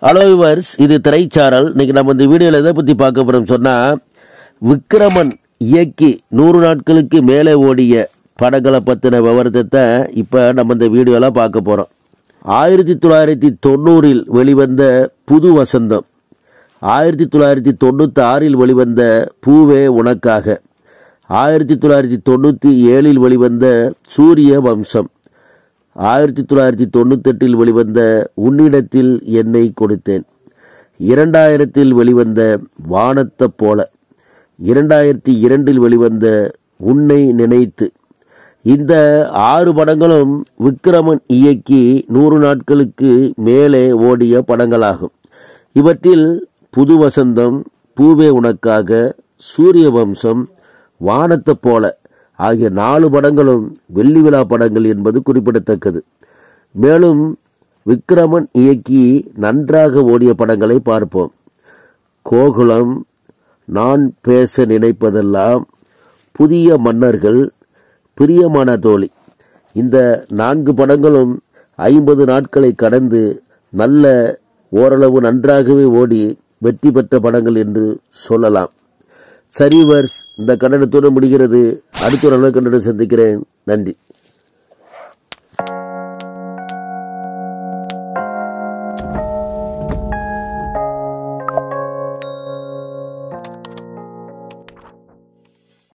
hello viewers இது திரைச்சாரல் இன்னைக்கு நம்ம இந்த வீடியோவில் எதை பற்றி பார்க்க போகிறோம் சொன்னால் விக்ரமன் இயக்கி நூறு நாட்களுக்கு மேலே ஓடிய படங்களை பற்றின விவரத்தை இப்போ நம்ம இந்த வீடியோவில் பார்க்க போகிறோம் ஆயிரத்தி தொள்ளாயிரத்தி தொண்ணூறில் வெளிவந்த புது வசந்தம் ஆயிரத்தி தொள்ளாயிரத்தி தொண்ணூற்றி ஆறில் வெளிவந்த பூவே உனக்காக ஆயிரத்தி தொள்ளாயிரத்தி தொண்ணூற்றி ஏழில் வெளிவந்த சூரிய வம்சம் ஆயிரத்தி தொள்ளாயிரத்தி தொண்ணூத்தெட்டில் வெளிவந்த உன்னிடத்தில் என்னை கொடுத்தேன் இரண்டாயிரத்தில் வெளிவந்த வானத்த போல இரண்டாயிரத்தி இரண்டில் வெளிவந்த உன்னை நினைத்து இந்த ஆறு படங்களும் விக்ரமன் இயக்கி நூறு நாட்களுக்கு மேலே ஓடிய படங்களாகும் இவற்றில் புது வசந்தம் பூவே உனக்காக சூரிய வம்சம் வானத்த போல ஆகிய நாலு படங்களும் வெள்ளி விழா படங்கள் என்பது குறிப்பிடத்தக்கது மேலும் விக்ரமன் இயக்கி நன்றாக ஓடிய படங்களை பார்ப்போம் கோகுலம் நான் பேச நினைப்பதெல்லாம் புதிய மன்னர்கள் பிரியமான தோழி இந்த நான்கு படங்களும் ஐம்பது நாட்களை கடந்து நல்ல ஓரளவு நன்றாகவே ஓடி வெற்றி பெற்ற படங்கள் என்று சொல்லலாம் சரிவர்ஸ் இந்த கண்டனத்தோடு முடிகிறது அடுத்த ஒரு நல்ல கண்டனம் சந்திக்கிறேன் நன்றி